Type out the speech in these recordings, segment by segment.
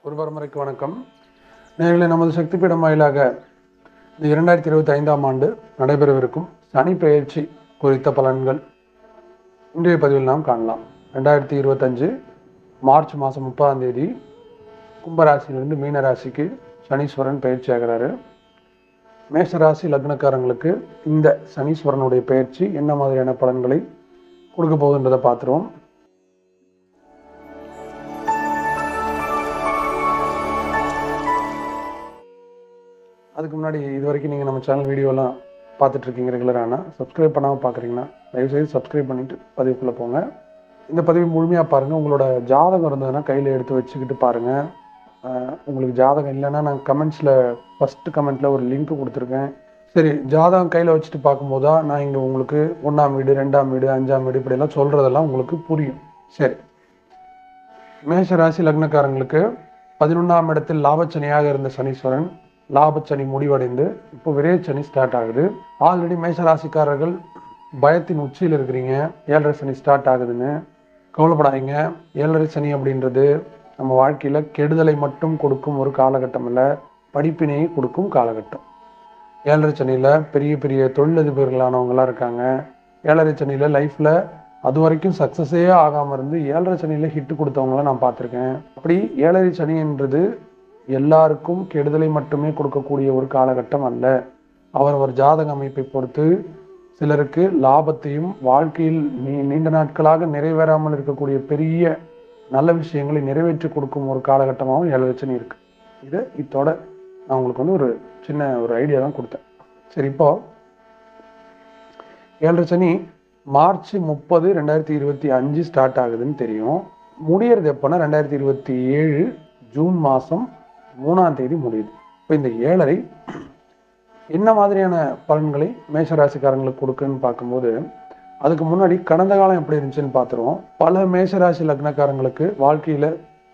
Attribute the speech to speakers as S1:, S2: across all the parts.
S1: ஒரு பரம்பரைக்கு வணக்கம் நேர்களை நமது சக்தி பீடம் வாயிலாக இந்த இரண்டாயிரத்தி இருபத்தி ஐந்தாம் ஆண்டு நடைபெறவிருக்கும் சனி பெயர்ச்சி குறித்த பலன்கள் இன்றைய பதிவில் நாம் காணலாம் ரெண்டாயிரத்தி இருபத்தஞ்சு மார்ச் மாதம் முப்பதாம் தேதி கும்பராசியிலிருந்து மீன ராசிக்கு சனீஸ்வரன் பயிற்சி ஆகிறாரு மேஷராசி லக்னக்காரங்களுக்கு இந்த சனீஸ்வரனுடைய பயிற்சி என்ன மாதிரியான பலன்களை கொடுக்க போகுதுன்றதை பார்த்துருவோம் அதுக்கு முன்னாடி இது வரைக்கும் நீங்கள் நம்ம சேனல் வீடியோலாம் பார்த்துட்டு இருக்கீங்க ரெகுலரானா சப்ஸ்கிரைப் பண்ணாமல் பார்க்குறீங்கன்னா தயவுசெய்து சப்ஸ்கிரைப் பண்ணிவிட்டு பதிவுக்குள்ளே போங்க இந்த பதிவு முழுமையாக பாருங்கள் உங்களோட ஜாதகம் இருந்ததுன்னா கையில் எடுத்து வச்சுக்கிட்டு பாருங்கள் ஆஹ் உங்களுக்கு ஜாதகம் இல்லைன்னா நான் கமெண்ட்ஸில் ஃபஸ்ட்டு கமெண்ட்டில் ஒரு லிங்க் கொடுத்துருக்கேன் சரி ஜாதகம் கையில் வச்சுட்டு பார்க்கும்போது தான் நான் இங்கே உங்களுக்கு ஒன்றாம் வீடு ரெண்டாம் வீடு அஞ்சாம் வீடு இப்படியெல்லாம் சொல்கிறதெல்லாம் உங்களுக்கு புரியும் சரி மேஷ ராசி லக்னக்காரங்களுக்கு பதினொன்றாம் இடத்தில் லாபச்சனியாக இருந்த சனீஸ்வரன் லாபச்சனி முடிவடைந்து இப்போ விரயச்சனி ஸ்டார்ட் ஆகுது ஆல்ரெடி மேஷ ராசிக்காரர்கள் பயத்தின் உச்சியில் இருக்கிறீங்க ஏழரை சனி ஸ்டார்ட் ஆகுதுன்னு கவலைப்படாதீங்க ஏழரை சனி அப்படின்றது நம்ம வாழ்க்கையில் கெடுதலை மட்டும் கொடுக்கும் ஒரு காலகட்டம் இல்லை படிப்பினையை கொடுக்கும் காலகட்டம் ஏழரை சனியில் பெரிய பெரிய தொழிலதிபர்களானவங்களாம் இருக்காங்க ஏழரை சனியில் லைஃப்பில் அது வரைக்கும் சக்ஸஸே ஆகாமல் இருந்து ஏழரை சனியில் ஹிட் கொடுத்தவங்கள நான் பார்த்துருக்கேன் அப்படி ஏழரை சனின்றது எல்லாருக்கும் கெடுதலை மட்டுமே கொடுக்கக்கூடிய ஒரு காலகட்டம் அல்ல அவரவர் ஜாதக அமைப்பை பொறுத்து சிலருக்கு லாபத்தையும் வாழ்க்கையில் நீ நீண்ட நாட்களாக நிறைவேறாமல் இருக்கக்கூடிய பெரிய நல்ல விஷயங்களை நிறைவேற்றி கொடுக்கும் ஒரு காலகட்டமாகவும் ஏழரை சனி இருக்கு இது இத்தோட நான் உங்களுக்கு வந்து ஒரு சின்ன ஒரு ஐடியா தான் கொடுத்தேன் சரி இப்போ ஏழரை சனி மார்ச் முப்பது ரெண்டாயிரத்தி இருபத்தி அஞ்சு ஸ்டார்ட் ஆகுதுன்னு தெரியும் முடியறது எப்போனா ரெண்டாயிரத்தி இருபத்தி ஏழு ஜூன் மாதம் மூணாம் தேதி முடியுது இப்போ இந்த ஏழரை என்ன மாதிரியான பலன்களை மேஷராசிக்காரங்களுக்கு கொடுக்குன்னு பார்க்கும்போது அதுக்கு முன்னாடி கடந்த காலம் எப்படி இருந்துச்சுன்னு பார்த்துருவோம் பல மேஷராசி லக்னக்காரங்களுக்கு வாழ்க்கையில்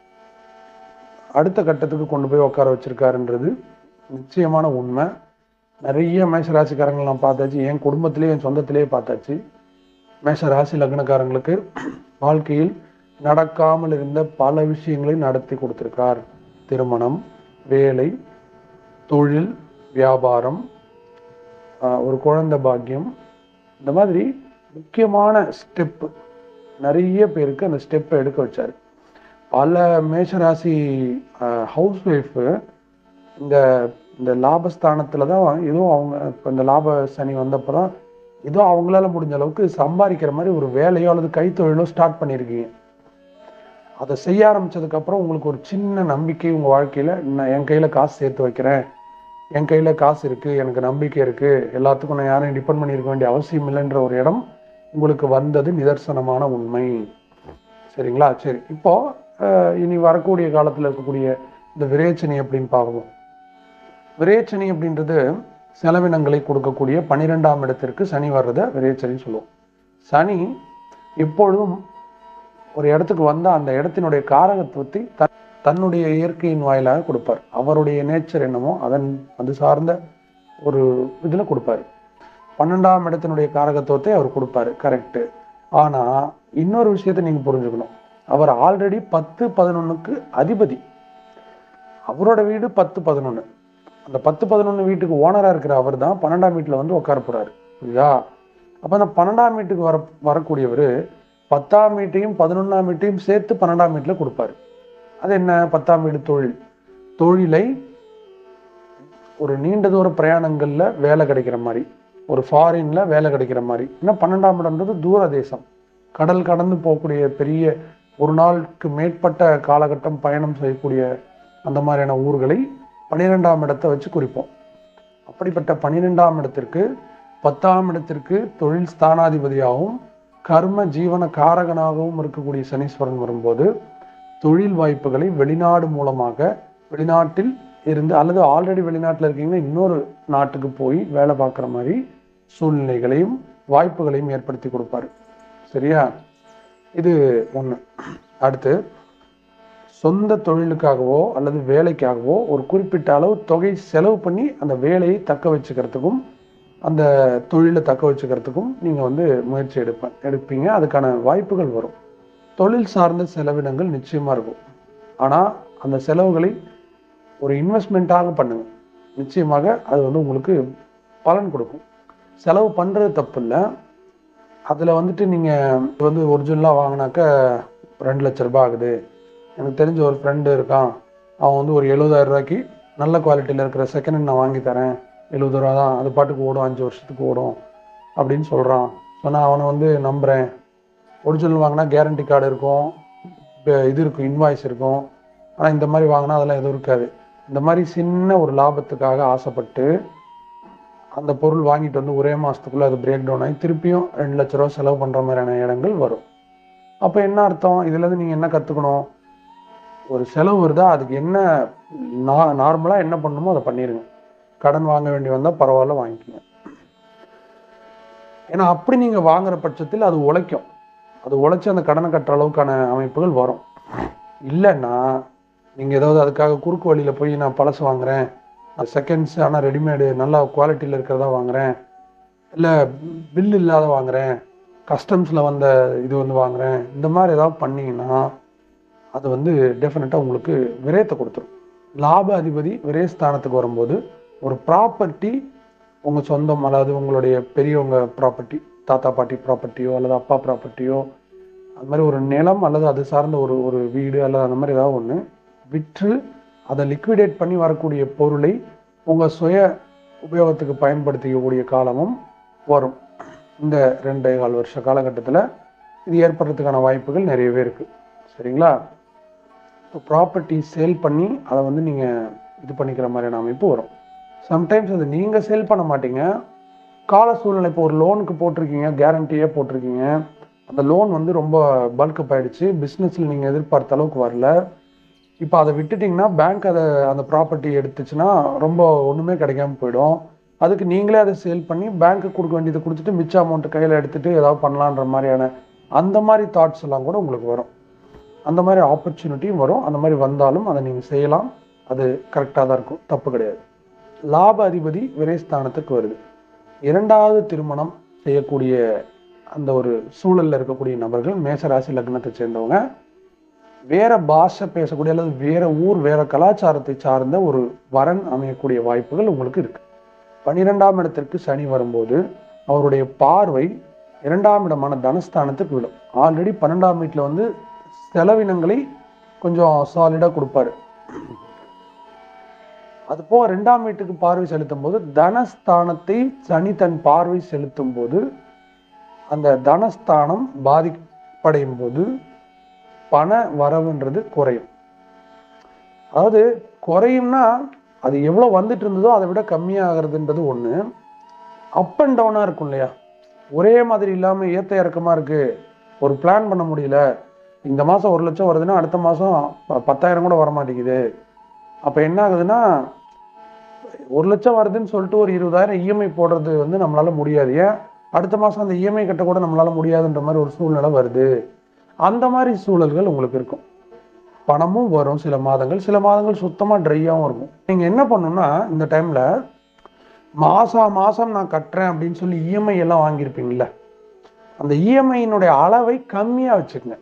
S1: அடுத்த கட்டத்துக்கு கொண்டு போய் உட்கார வச்சிருக்காருன்றது நிச்சயமான உண்மை நிறைய மேஷராசிக்காரங்களை நான் பார்த்தாச்சு என் குடும்பத்திலேயே என் சொந்தத்திலேயே பார்த்தாச்சு மேஷ ராசி லக்னக்காரங்களுக்கு வாழ்க்கையில் நடக்காமல் இருந்த பல விஷயங்களை நடத்தி கொடுத்திருக்கார் திருமணம் வேலை தொழில் வியாபாரம் ஆஹ் ஒரு குழந்தை பாக்கியம் இந்த மாதிரி முக்கியமான ஸ்டெப்பு நிறைய பேருக்கு அந்த ஸ்டெப்பை எடுக்க வச்சார் பல மேஷராசி ஹவுஸ் ஒய்ஃபு இந்த இந்த லாபஸ்தானத்தில் தான் ஏதோ அவங்க இப்போ இந்த லாப சனி வந்தப்போ தான் ஏதோ அவங்களால முடிஞ்ச அளவுக்கு சம்பாதிக்கிற மாதிரி ஒரு வேலையோ அல்லது கைத்தொழிலோ ஸ்டார்ட் பண்ணியிருக்கீங்க அதை செய்ய ஆரம்பிச்சதுக்கப்புறம் உங்களுக்கு ஒரு சின்ன நம்பிக்கை உங்கள் வாழ்க்கையில் நான் என் கையில் காசு சேர்த்து வைக்கிறேன் என் கையில் காசு இருக்குது எனக்கு நம்பிக்கை இருக்குது எல்லாத்துக்கும் நான் யாரையும் டிபெண்ட் பண்ணியிருக்க வேண்டிய அவசியம் இல்லைன்ற ஒரு இடம் உங்களுக்கு வந்தது நிதர்சனமான உண்மை சரிங்களா சரி இப்போ அஹ், இனி வரக்கூடிய காலத்தில் இருக்கக்கூடிய இந்த விரேச்சனி அப்படின்னு பார்ப்போம் விரேச்சனி அப்படின்றது செலவினங்களை கொடுக்கக்கூடிய பன்னிரெண்டாம் இடத்திற்கு சனி வர்றதை விரேச்சனி சொல்லுவோம் சனி எப்பொழுதும் ஒரு இடத்துக்கு வந்தால் அந்த இடத்தினுடைய காரகத்துவத்தை தன் தன்னுடைய இயற்கையின் வாயிலாக கொடுப்பார் அவருடைய நேச்சர் என்னமோ அதன் அது சார்ந்த ஒரு இதில் கொடுப்பாரு பன்னெண்டாம் இடத்தினுடைய காரகத்துவத்தை அவர் கொடுப்பாரு கரெக்டு ஆனால் இன்னொரு விஷயத்தை நீங்கள் புரிஞ்சுக்கணும் அவர் ஆல்ரெடி பத்து பதினொன்றுக்கு அதிபதி அவரோட வீடு பத்து பதினொன்று அந்த பத்து பதினொன்று வீட்டுக்கு ஓனராக இருக்கிற அவர் தான் பன்னெண்டாம் வீட்டில் வந்து உட்கார போகிறாரு புரியுதா அப்போ அந்த பன்னெண்டாம் வீட்டுக்கு வர வரக்கூடியவர் பத்தாம் வீட்டையும் பதினொன்றாம் வீட்டையும் சேர்த்து பன்னெண்டாம் வீட்டில் கொடுப்பாரு அது என்ன பத்தாம் வீடு தொழில் தொழிலை ஒரு நீண்ட தூர பிரயாணங்களில் வேலை கிடைக்கிற மாதிரி ஒரு ஃபாரின்ல வேலை கிடைக்கிற மாதிரி ஏன்னா பன்னெண்டாம் இடம்ன்றது தூர தேசம் கடல் கடந்து போகக்கூடிய பெரிய ஒரு நாளுக்கு மேற்பட்ட காலகட்டம் பயணம் செய்யக்கூடிய அந்த மாதிரியான ஊர்களை பன்னிரெண்டாம் இடத்தை வச்சு குறிப்போம் அப்படிப்பட்ட பன்னிரெண்டாம் இடத்திற்கு பத்தாம் இடத்திற்கு தொழில் ஸ்தானாதிபதியாகவும் கர்ம ஜீவன காரகனாகவும் இருக்கக்கூடிய சனீஸ்வரன் வரும்போது தொழில் வாய்ப்புகளை வெளிநாடு மூலமாக வெளிநாட்டில் இருந்து அல்லது ஆல்ரெடி வெளிநாட்டில் இருக்கீங்கன்னா இன்னொரு நாட்டுக்கு போய் வேலை பார்க்குற மாதிரி சூழ்நிலைகளையும் வாய்ப்புகளையும் ஏற்படுத்தி கொடுப்பாரு சரியா இது ஒன்று அடுத்து சொந்த தொழிலுக்காகவோ அல்லது வேலைக்காகவோ ஒரு குறிப்பிட்ட அளவு தொகை செலவு பண்ணி அந்த வேலையை தக்க வச்சுக்கிறதுக்கும் அந்த தொழிலை தக்க வச்சுக்கிறதுக்கும் நீங்கள் வந்து முயற்சி எடுப்பேன் எடுப்பீங்க அதுக்கான வாய்ப்புகள் வரும் தொழில் சார்ந்த செலவினங்கள் நிச்சயமாக இருக்கும் ஆனால் அந்த செலவுகளை ஒரு இன்வெஸ்ட்மெண்ட்டாக பண்ணுங்க நிச்சயமாக அது வந்து உங்களுக்கு பலன் கொடுக்கும் செலவு பண்ணுறது தப்பு இல்லை அதில் வந்துட்டு நீங்கள் வந்து ஒரிஜினலாக வாங்கினாக்க ரெண்டு லட்ச ரூபாய் ஆகுது எனக்கு தெரிஞ்ச ஒரு ஃப்ரெண்டு இருக்கான் அவன் வந்து ஒரு எழுபதாயிரம் ரூபாய்க்கு நல்ல குவாலிட்டியில் இருக்கிற செகண்ட் ஹேண்ட் நான் வாங்கி தரேன் எழுபது ரூபா தான் அது பாட்டுக்கு ஓடும் அஞ்சு வருஷத்துக்கு ஓடும் அப்படின்னு சொல்கிறான் ஸோ நான் அவனை வந்து நம்புகிறேன் ஒரிஜினல் வாங்கினா கேரண்டி கார்டு இருக்கும் இப்ப இது இருக்கும் இன்வாய்ஸ் இருக்கும் ஆனால் இந்த மாதிரி வாங்கினா அதெல்லாம் எதுவும் இருக்காது இந்த மாதிரி சின்ன ஒரு லாபத்துக்காக ஆசைப்பட்டு அந்த பொருள் வாங்கிட்டு வந்து ஒரே மாதத்துக்குள்ளே அது பிரேக் டவுன் ஆகி திருப்பியும் ரெண்டு லட்ச ரூபா செலவு பண்ணுற மாதிரியான இடங்கள் வரும் அப்போ என்ன அர்த்தம் இதுலேருந்து நீங்கள் என்ன கற்றுக்கணும் ஒரு செலவு வருதா அதுக்கு என்ன நா நார்மலாக என்ன பண்ணணுமோ அதை பண்ணிடுங்க கடன் வாங்க வேண்டி வந்தால் பரவாயில்ல வாங்கிக்கோங்க ஏன்னா அப்படி நீங்கள் வாங்குற பட்சத்தில் அது உழைக்கும் அது உழைச்சி அந்த கடனை கட்டுற அளவுக்கான அமைப்புகள் வரும் இல்லைன்னா நீங்கள் ஏதாவது அதுக்காக குறுக்கு வழியில் போய் நான் பழசு வாங்குறேன் செகண்ட்ஸ் ஆனால் ரெடிமேடு நல்லா குவாலிட்டியில் இருக்கிறதா வாங்குறேன் இல்லை பில் இல்லாத வாங்குறேன் கஸ்டம்ஸில் வந்த இது வந்து வாங்குறேன் இந்த மாதிரி ஏதாவது பண்ணீங்கன்னா அது வந்து டெஃபினட்டாக உங்களுக்கு விரயத்தை கொடுத்துரும் லாப அதிபதி விரயஸ்தானத்துக்கு வரும்போது ஒரு ப்ராப்பர்ட்டி உங்கள் சொந்தம் அதாவது உங்களுடைய பெரியவங்க ப்ராப்பர்ட்டி தாத்தா பாட்டி ப்ராப்பர்ட்டியோ அல்லது அப்பா ப்ராப்பர்ட்டியோ அது மாதிரி ஒரு நிலம் அல்லது அது சார்ந்த ஒரு ஒரு வீடு அல்லது அந்த மாதிரி ஏதாவது ஒன்று விற்று அதை லிக்விடேட் பண்ணி வரக்கூடிய பொருளை உங்கள் சுய உபயோகத்துக்கு பயன்படுத்திக்கக்கூடிய காலமும் வரும் இந்த ரெண்டே கால் வருஷ காலகட்டத்தில் இது ஏற்படுறதுக்கான வாய்ப்புகள் நிறையவே இருக்குது சரிங்களா இப்போ ப்ராப்பர்ட்டி சேல் பண்ணி அதை வந்து நீங்கள் இது பண்ணிக்கிற மாதிரியான அமைப்பு வரும் சம்டைம்ஸ் அது நீங்கள் சேல் பண்ண மாட்டீங்க கால சூழ்நிலை இப்போ ஒரு லோனுக்கு போட்டிருக்கீங்க கேரண்டியே போட்டிருக்கீங்க அந்த லோன் வந்து ரொம்ப பல்கப் ஆயிடுச்சு பிஸ்னஸில் நீங்கள் எதிர்பார்த்த அளவுக்கு வரல இப்போ அதை விட்டுட்டிங்கன்னா பேங்க் அதை அந்த ப்ராப்பர்ட்டி எடுத்துச்சுன்னா ரொம்ப ஒன்றுமே கிடைக்காம போயிடும் அதுக்கு நீங்களே அதை சேல் பண்ணி பேங்க்கு கொடுக்க வேண்டியதை கொடுத்துட்டு மிச்ச அமௌண்ட்டு கையில் எடுத்துகிட்டு ஏதாவது பண்ணலான்ற மாதிரியான அந்த மாதிரி தாட்ஸ் எல்லாம் கூட உங்களுக்கு வரும் அந்த மாதிரி ஆப்பர்ச்சுனிட்டியும் வரும் அந்த மாதிரி வந்தாலும் அதை நீங்கள் செய்யலாம் அது கரெக்டாக தான் இருக்கும் தப்பு கிடையாது லாப அதிபதி விரைஸ்தானத்துக்கு வருது இரண்டாவது திருமணம் செய்யக்கூடிய அந்த ஒரு சூழலில் இருக்கக்கூடிய நபர்கள் மேசராசி லக்னத்தை சேர்ந்தவங்க வேற பாஷை பேசக்கூடிய அல்லது வேற ஊர் வேற கலாச்சாரத்தை சார்ந்த ஒரு வரன் அமையக்கூடிய வாய்ப்புகள் உங்களுக்கு இருக்கு பன்னிரெண்டாம் இடத்திற்கு சனி வரும்போது அவருடைய பார்வை இரண்டாம் இடமான தனஸ்தானத்துக்கு விடும் ஆல்ரெடி பன்னெண்டாம் வீட்டில் வந்து செலவினங்களை கொஞ்சம் சாலிடாக கொடுப்பாரு அது போக ரெண்டாம் வீட்டுக்கு பார்வை செலுத்தும் போது தனஸ்தானத்தை சனி தன் பார்வை செலுத்தும் போது அந்த தனஸ்தானம் பாதிப்படையும் போது பண வரவுன்றது குறையும் அதாவது குறையும்னா அது எவ்வளோ வந்துட்டு இருந்ததோ அதை விட கம்மியாகிறதுன்றது ஒன்று அப் அண்ட் டவுனாக இருக்கும் இல்லையா ஒரே மாதிரி இல்லாமல் ஏத்த இறக்கமாக இருக்குது ஒரு பிளான் பண்ண முடியல இந்த மாதம் ஒரு லட்சம் வருதுன்னா அடுத்த மாதம் பத்தாயிரம் கூட வர மாட்டேங்குது அப்போ என்ன ஆகுதுன்னா ஒரு லட்சம் வருதுன்னு சொல்லிட்டு ஒரு இருபதாயிரம் இஎம்ஐ போடுறது வந்து நம்மளால முடியாது ஏன் அடுத்த மாதம் அந்த இஎம்ஐ கட்ட கூட நம்மளால முடியாதுன்ற மாதிரி ஒரு சூழ்நிலை வருது அந்த மாதிரி சூழல்கள் உங்களுக்கு இருக்கும் பணமும் வரும் சில மாதங்கள் சில மாதங்கள் சுத்தமாக ட்ரையாகவும் இருக்கும் நீங்கள் என்ன பண்ணணும்னா இந்த டைமில் மாதம் மாதம் நான் கட்டுறேன் அப்படின்னு சொல்லி இஎம்ஐ எல்லாம் வாங்கியிருப்பீங்கள அந்த இஎம்ஐயினுடைய அளவை கம்மியாக வச்சுக்கோங்க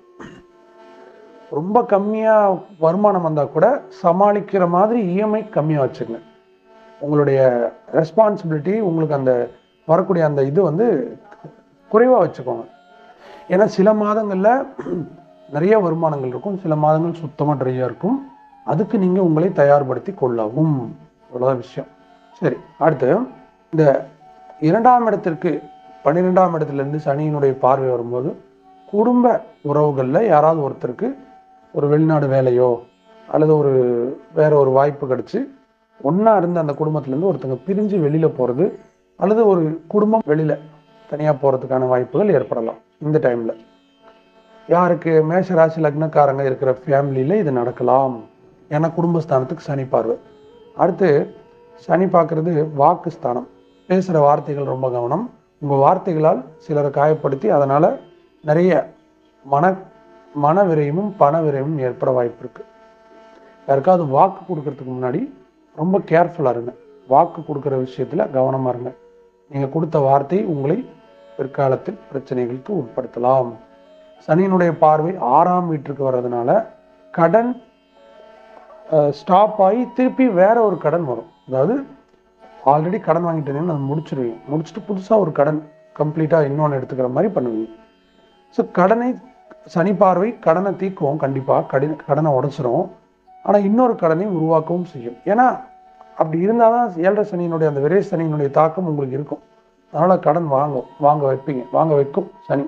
S1: ரொம்ப கம்மியாக வருமானம் வந்தால் கூட சமாளிக்கிற மாதிரி இஎம்ஐ கம்மியாக வச்சுக்கோங்க உங்களுடைய ரெஸ்பான்சிபிலிட்டி உங்களுக்கு அந்த வரக்கூடிய அந்த இது வந்து குறைவாக வச்சுக்கோங்க ஏன்னா சில மாதங்களில் நிறைய வருமானங்கள் இருக்கும் சில மாதங்கள் சுத்தமாக ட்ரையாக இருக்கும் அதுக்கு நீங்கள் உங்களை தயார்படுத்தி கொள்ளவும் இவ்வளோதான் விஷயம் சரி அடுத்து இந்த இரண்டாம் இடத்திற்கு பன்னிரெண்டாம் இடத்துலேருந்து சனியினுடைய பார்வை வரும்போது குடும்ப உறவுகளில் யாராவது ஒருத்தருக்கு ஒரு வெளிநாடு வேலையோ அல்லது ஒரு வேற ஒரு வாய்ப்பு கிடச்சி ஒன்றா இருந்து அந்த குடும்பத்துலேருந்து ஒருத்தங்க பிரிஞ்சு வெளியில் போகிறது அல்லது ஒரு குடும்பம் வெளியில் தனியாக போகிறதுக்கான வாய்ப்புகள் ஏற்படலாம் இந்த டைமில் யாருக்கு மேஷ ராசி லக்னக்காரங்க இருக்கிற ஃபேமிலியில் இது நடக்கலாம் ஏன்னா குடும்பஸ்தானத்துக்கு சனி பார்வை அடுத்து சனி பார்க்குறது வாக்கு ஸ்தானம் பேசுகிற வார்த்தைகள் ரொம்ப கவனம் உங்கள் வார்த்தைகளால் சிலரை காயப்படுத்தி அதனால் நிறைய மன மன விரயமும் பண விரயமும் ஏற்பட வாய்ப்பு இருக்குது யாருக்காவது வாக்கு கொடுக்கறதுக்கு முன்னாடி ரொம்ப கேர்ஃபுல்லாக இருங்க வாக்கு கொடுக்குற விஷயத்தில் கவனமாக இருங்க நீங்கள் கொடுத்த வார்த்தை உங்களை பிற்காலத்தில் பிரச்சனைகளுக்கு உட்படுத்தலாம் சனியினுடைய பார்வை ஆறாம் வீட்டிற்கு வர்றதுனால கடன் ஸ்டாப் ஆகி திருப்பி வேற ஒரு கடன் வரும் அதாவது ஆல்ரெடி கடன் வாங்கிட்டேன்னு அதை முடிச்சிருவீங்க முடிச்சுட்டு புதுசாக ஒரு கடன் கம்ப்ளீட்டாக இன்னொன்று எடுத்துக்கிற மாதிரி பண்ணுவீங்க ஸோ கடனை சனி பார்வை கடனை தீக்குவோம் கண்டிப்பாக கடி கடனை உடச்சிரும் ஆனால் இன்னொரு கடனை உருவாக்கவும் செய்யும் ஏன்னா அப்படி இருந்தால் தான் ஏழரை சனியினுடைய அந்த விரை சனியினுடைய தாக்கம் உங்களுக்கு இருக்கும் அதனால் கடன் வாங்கும் வாங்க வைப்பீங்க வாங்க வைக்கும் சனி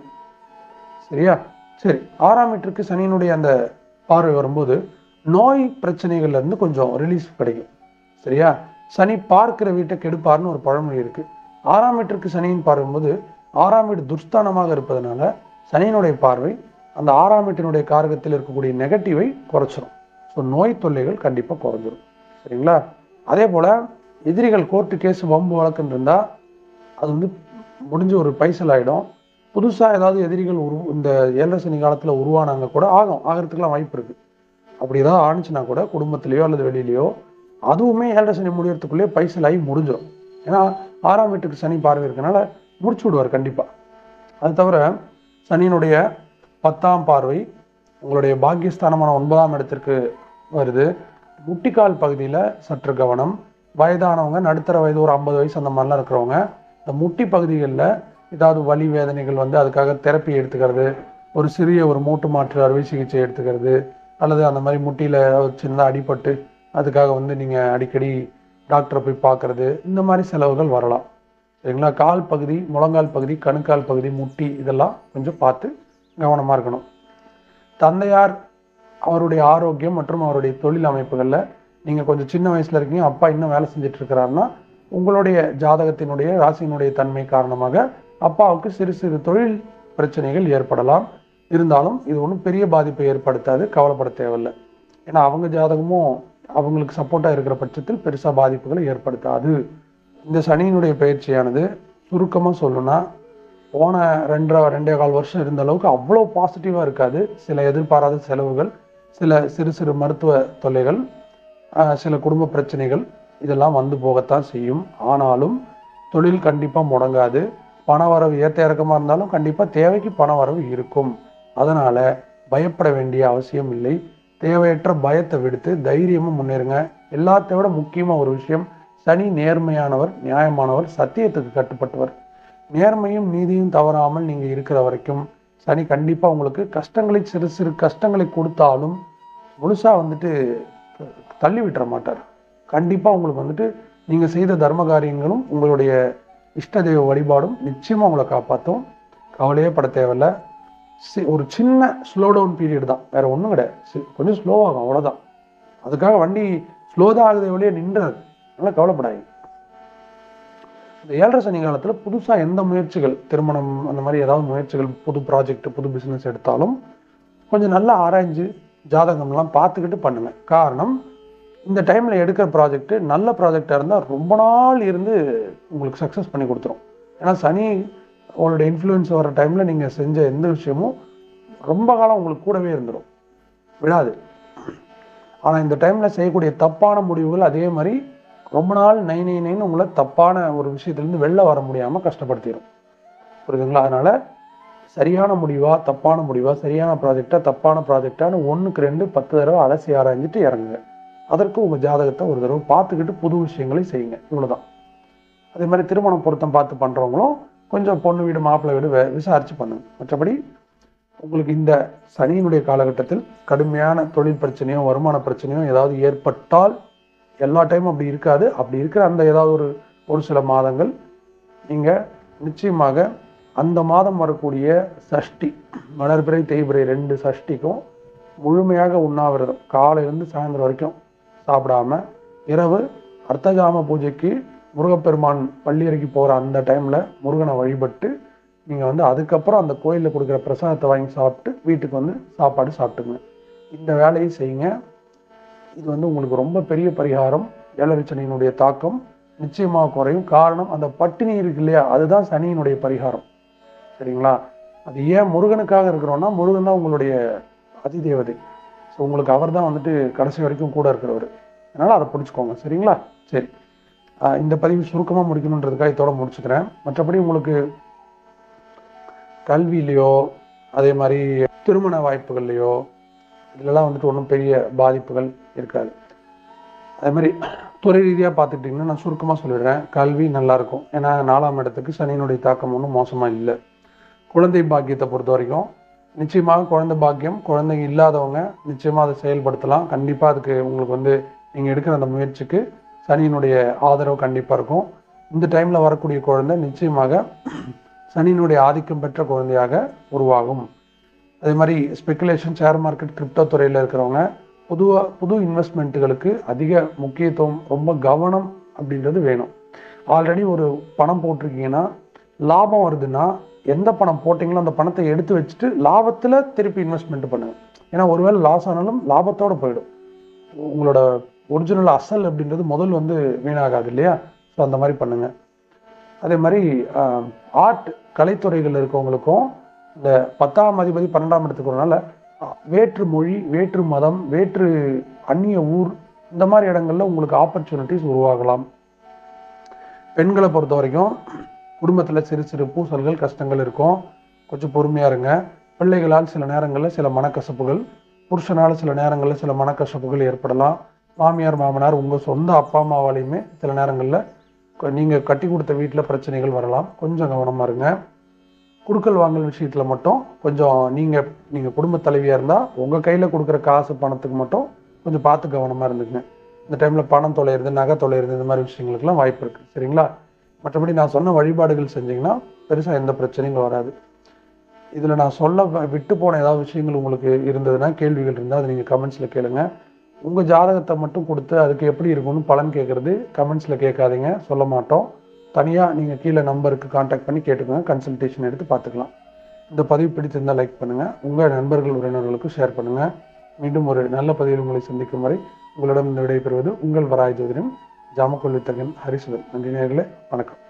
S1: சரியா சரி ஆறாம் வீட்டிற்கு சனியினுடைய அந்த பார்வை வரும்போது நோய் பிரச்சனைகள்ல இருந்து கொஞ்சம் ரிலீஸ் கிடைக்கும் சரியா சனி பார்க்கிற வீட்டை கெடுப்பார்னு ஒரு பழமொழி இருக்கு ஆறாம் வீட்டிற்கு சனியின் பார்க்கும்போது ஆறாம் வீடு துர்ஸ்தானமாக இருப்பதனால சனியினுடைய பார்வை அந்த ஆறாம் வீட்டினுடைய காரகத்தில் இருக்கக்கூடிய நெகட்டிவை குறைச்சிரும் ஸோ நோய் தொல்லைகள் கண்டிப்பாக குறைஞ்சிரும் சரிங்களா அதே போல் எதிரிகள் கோர்ட்டு கேஸ் வம்பு வழக்குன்னு இருந்தால் அது வந்து முடிஞ்சு ஒரு பைசல் ஆகிடும் புதுசாக ஏதாவது எதிரிகள் உரு இந்த ஏழரை சனி காலத்தில் உருவானாங்க கூட ஆகும் ஆகிறதுக்குலாம் வாய்ப்பு இருக்குது அப்படி ஏதாவது ஆணுச்சுன்னா கூட குடும்பத்திலேயோ அல்லது வெளியிலையோ அதுவுமே ஏழரை சனி முடியறதுக்குள்ளேயே பைசல் ஆகி முடிஞ்சிடும் ஏன்னா ஆறாம் வீட்டுக்கு சனி பார்வை இருக்கனால முடிச்சு விடுவார் கண்டிப்பாக அது தவிர சனியினுடைய பத்தாம் பார்வை உங்களுடைய பாக்கியஸ்தானமான ஒன்பதாம் இடத்திற்கு வருது முட்டிக்கால் பகுதியில் சற்று கவனம் வயதானவங்க நடுத்தர வயது ஒரு ஐம்பது வயசு அந்த மாதிரிலாம் இருக்கிறவங்க இந்த முட்டி பகுதிகளில் ஏதாவது வலி வேதனைகள் வந்து அதுக்காக தெரப்பி எடுத்துக்கிறது ஒரு சிறிய ஒரு மூட்டு மாற்று அறுவை சிகிச்சை எடுத்துக்கிறது அல்லது அந்த மாதிரி முட்டியில் ஏதாவது சின்னதாக அடிபட்டு அதுக்காக வந்து நீங்கள் அடிக்கடி டாக்டரை போய் பார்க்கறது இந்த மாதிரி செலவுகள் வரலாம் சரிங்களா கால் பகுதி முழங்கால் பகுதி கணுக்கால் பகுதி முட்டி இதெல்லாம் கொஞ்சம் பார்த்து கவனமாக இருக்கணும் தந்தையார் அவருடைய ஆரோக்கியம் மற்றும் அவருடைய தொழில் அமைப்புகளில் நீங்கள் கொஞ்சம் சின்ன வயசில் இருக்கீங்க அப்பா இன்னும் வேலை செஞ்சுட்டு இருக்கிறாருன்னா உங்களுடைய ஜாதகத்தினுடைய ராசியினுடைய தன்மை காரணமாக அப்பாவுக்கு சிறு சிறு தொழில் பிரச்சனைகள் ஏற்படலாம் இருந்தாலும் இது ஒன்றும் பெரிய பாதிப்பை ஏற்படுத்தாது கவலைப்பட தேவையில்லை ஏன்னா அவங்க ஜாதகமும் அவங்களுக்கு சப்போர்ட்டாக இருக்கிற பட்சத்தில் பெருசாக பாதிப்புகளை ஏற்படுத்தாது இந்த சனியினுடைய பயிற்சியானது சுருக்கமாக சொல்லணும்னா போன ரெண்டரை ரெண்டே கால் வருஷம் இருந்த அளவுக்கு அவ்வளோ பாசிட்டிவாக இருக்காது சில எதிர்பாராத செலவுகள் சில சிறு சிறு மருத்துவ தொல்லைகள் ஆஹ் சில குடும்ப பிரச்சனைகள் இதெல்லாம் வந்து போகத்தான் செய்யும் ஆனாலும் தொழில் கண்டிப்பாக முடங்காது பண வரவு ஏற்ற இறக்கமாக இருந்தாலும் கண்டிப்பாக தேவைக்கு பண வரவு இருக்கும் அதனால் பயப்பட வேண்டிய அவசியம் இல்லை தேவையற்ற பயத்தை விடுத்து தைரியமாக முன்னேறுங்க எல்லாத்தை விட முக்கியமாக ஒரு விஷயம் சனி நேர்மையானவர் நியாயமானவர் சத்தியத்துக்கு கட்டுப்பட்டவர் நேர்மையும் நீதியும் தவறாமல் நீங்கள் இருக்கிற வரைக்கும் சனி கண்டிப்பாக உங்களுக்கு கஷ்டங்களை சிறு சிறு கஷ்டங்களை கொடுத்தாலும் முழுசாக வந்துட்டு தள்ளி விட்டுற மாட்டார் கண்டிப்பாக உங்களுக்கு வந்துட்டு நீங்கள் செய்த தர்ம காரியங்களும் உங்களுடைய இஷ்ட தெய்வ வழிபாடும் நிச்சயமாக உங்களை காப்பாற்றும் கவலையே பட தேவையில்ல சி- ஒரு சின்ன ஸ்லோ டவுன் பீரியட் தான் வேற ஒன்றும் கிடையாது சி- கொஞ்சம் ஸ்லோவாகும் அவ்வளோதான் அதுக்காக வண்டி ஸ்லோ தான் ஆகுதே வழியே நின்றாது அதனால கவலைப்படாதீங்க இந்த ஏழரை சனி காலத்தில் புதுசாக எந்த முயற்சிகள் திருமணம் அந்த மாதிரி ஏதாவது முயற்சிகள் புது ப்ராஜெக்ட் புது பிஸ்னஸ் எடுத்தாலும் கொஞ்சம் நல்லா ஆராய்ஞ்சு ஜாதகம்லாம் பார்த்துக்கிட்டு பண்ணுங்க காரணம் இந்த டைமில் எடுக்கிற ப்ராஜெக்ட் நல்ல ப்ராஜெக்டாக இருந்தால் ரொம்ப நாள் இருந்து உங்களுக்கு சக்ஸஸ் பண்ணி கொடுத்துரும் ஏன்னா சனி உங்களோட இன்ஃப்ளூயன்ஸ் வர டைமில் நீங்கள் செஞ்ச எந்த விஷயமும் ரொம்ப காலம் உங்களுக்கு கூடவே இருந்துடும் விடாது ஆனால் இந்த டைமில் செய்யக்கூடிய தப்பான முடிவுகள் அதே மாதிரி ரொம்ப நாள் நை நை நைன்னு உங்களை தப்பான ஒரு விஷயத்துலேருந்து வெளில வர முடியாமல் கஷ்டப்படுத்திடும் புரியுதுங்களா அதனால் சரியான முடிவா தப்பான முடிவா சரியான ப்ராஜெக்டா தப்பான ப்ராஜெக்டான்னு ஒன்றுக்கு ரெண்டு பத்து தடவை அலசி ஆராய்ஞ்சிட்டு இறங்குங்க அதற்கு உங்கள் ஜாதகத்தை ஒரு தடவை பார்த்துக்கிட்டு புது விஷயங்களை செய்யுங்க இவ்வளவுதான் அதே மாதிரி திருமணம் பொருத்தம் பார்த்து பண்ணுறவங்களும் கொஞ்சம் பொண்ணு வீடு மாப்பிள்ளை வீடு வே- விசாரிச்சு பண்ணுங்க மற்றபடி உங்களுக்கு இந்த சனியினுடைய காலகட்டத்தில் கடுமையான தொழில் பிரச்சனையோ வருமான பிரச்சனையோ ஏதாவது ஏற்பட்டால் எல்லா டைமும் அப்படி இருக்காது அப்படி இருக்கிற அந்த ஏதாவது ஒரு ஒரு சில மாதங்கள் நீங்கள் நிச்சயமாக அந்த மாதம் வரக்கூடிய சஷ்டி வளர்பிறை தேய்பிறை ரெண்டு சஷ்டிக்கும் முழுமையாக உண்ணாவிரதம் காலையிலேருந்து சாயந்தரம் வரைக்கும் சாப்பிடாம இரவு அர்த்தஜாம பூஜைக்கு முருகப்பெருமான் பள்ளியறைக்கு போகிற அந்த டைமில் முருகனை வழிபட்டு நீங்கள் வந்து அதுக்கப்புறம் அந்த கோயிலில் கொடுக்குற பிரசாதத்தை வாங்கி சாப்பிட்டு வீட்டுக்கு வந்து சாப்பாடு சாப்பிட்டுங்க இந்த வேலையை செய்யுங்க இது வந்து உங்களுக்கு ரொம்ப பெரிய பரிகாரம் ஏழரை சனியினுடைய தாக்கம் நிச்சயமாக குறையும் காரணம் அந்த பட்டினி இருக்கு இல்லையா அதுதான் சனியினுடைய பரிகாரம் சரிங்களா அது ஏன் முருகனுக்காக இருக்கிறோன்னா முருகன் தான் உங்களுடைய அதிதேவதை ஸோ உங்களுக்கு அவர் தான் வந்துட்டு கடைசி வரைக்கும் கூட இருக்கிறவர் அதனால் அதை பிடிச்சிக்கோங்க சரிங்களா சரி ஆஹ் இந்த பதிவு சுருக்கமாக முடிக்கணுன்றதுக்காக இதோட முடிச்சுக்கிறேன் மற்றபடி உங்களுக்கு கல்வியிலையோ அதே மாதிரி திருமண வாய்ப்புகள்லையோ இதுலலாம் வந்துட்டு ஒன்றும் பெரிய பாதிப்புகள் இருக்காது அதே மாதிரி துறை ரீதியாக பார்த்துக்கிட்டிங்கன்னா நான் சுருக்கமாக சொல்லிடுறேன் கல்வி நல்லா இருக்கும் ஏன்னா நாலாம் இடத்துக்கு சனியினுடைய தாக்கம் ஒன்றும் மோசமாக இல்லை குழந்தை பாக்கியத்தை பொறுத்த வரைக்கும் நிச்சயமாக குழந்தை பாக்கியம் குழந்தைங்க இல்லாதவங்க நிச்சயமாக அதை செயல்படுத்தலாம் கண்டிப்பாக அதுக்கு உங்களுக்கு வந்து நீங்கள் எடுக்கிற அந்த முயற்சிக்கு சனியினுடைய ஆதரவு கண்டிப்பாக இருக்கும் இந்த டைமில் வரக்கூடிய குழந்தை நிச்சயமாக சனியினுடைய ஆதிக்கம் பெற்ற குழந்தையாக உருவாகும் அதே மாதிரி ஸ்பெகுலேஷன் ஷேர் மார்க்கெட் கிரிப்டோ துறையில் இருக்கிறவங்க பொதுவாக புது இன்வெஸ்ட்மெண்ட்டுகளுக்கு அதிக முக்கியத்துவம் ரொம்ப கவனம் அப்படின்றது வேணும் ஆல்ரெடி ஒரு பணம் போட்டிருக்கீங்கன்னா லாபம் வருதுன்னா எந்த பணம் போட்டிங்களோ அந்த பணத்தை எடுத்து வச்சுட்டு லாபத்தில் திருப்பி இன்வெஸ்ட்மெண்ட் பண்ணுங்க ஏன்னா ஒருவேளை லாஸ் ஆனாலும் லாபத்தோடு போயிடும் உங்களோட ஒரிஜினல் அசல் அப்படின்றது முதல் வந்து வீணாகாது இல்லையா ஸோ அந்த மாதிரி பண்ணுங்க அதே மாதிரி ஆர்ட் கலைத்துறைகள் இருக்கவங்களுக்கும் இந்த பத்தாம் அதிபதி பன்னெண்டாம் இடத்துக்கு வரனால அஹ், வேற்று மொழி வேற்று மதம் வேற்று அந்நிய ஊர் இந்த மாதிரி இடங்கள்ல உங்களுக்கு ஆப்பர்ச்சுனிட்டிஸ் உருவாகலாம் பெண்களை பொறுத்த வரைக்கும் குடும்பத்தில் சிறு சிறு பூசல்கள் கஷ்டங்கள் இருக்கும் கொஞ்சம் பொறுமையாக இருங்க பிள்ளைகளால் சில நேரங்களில் சில மனக்கசப்புகள் புருஷனால் சில நேரங்களில் சில மனக்கசப்புகள் ஏற்படலாம் மாமியார் மாமனார் உங்கள் சொந்த அப்பா அம்மாவாலையுமே சில நேரங்களில் நீங்கள் கட்டி கொடுத்த வீட்டில் பிரச்சனைகள் வரலாம் கொஞ்சம் கவனமாக இருங்க குடுக்கல் வாங்கல் விஷயத்தில் மட்டும் கொஞ்சம் நீங்கள் நீங்கள் குடும்ப தலைவியாக இருந்தால் உங்கள் கையில் கொடுக்குற காசு பணத்துக்கு மட்டும் கொஞ்சம் பார்த்து கவனமாக இருந்துக்குங்க இந்த டைமில் பணம் தொலைகிறது நகை தொலைகிறது இந்த மாதிரி விஷயங்களுக்கெல்லாம் வாய்ப்பு இருக்குது சரிங்களா மற்றபடி நான் சொன்ன வழிபாடுகள் செஞ்சீங்கன்னா பெருசாக எந்த பிரச்சனையும் வராது இதில் நான் சொல்ல வ- விட்டு போன ஏதாவது விஷயங்கள் உங்களுக்கு இருந்ததுன்னா கேள்விகள் இருந்தால் அதை நீங்கள் கமெண்ட்ஸில் கேளுங்க உங்கள் ஜாதகத்தை மட்டும் கொடுத்து அதுக்கு எப்படி இருக்கும்னு பலன் கேட்குறது கமெண்ட்ஸில் கேட்காதீங்க சொல்ல மாட்டோம் தனியாக நீங்கள் கீழே நம்பருக்கு காண்டாக்ட் பண்ணி கேட்டுக்கோங்க கன்சல்டேஷன் எடுத்து பார்த்துக்கலாம் இந்த பதிவு பிடித்திருந்தால் லைக் பண்ணுங்கள் உங்கள் நண்பர்கள் உறவினர்களுக்கு ஷேர் பண்ணுங்கள் மீண்டும் ஒரு நல்ல பதிவில் உங்களை சந்திக்கும் வரை உங்களிடம் விடைபெறுவது உங்கள் வராய் ஜோதிடன் ஜாமக்கொல்லி தகன் ஹரிசுதன் நன்றி நேயர்களே வணக்கம்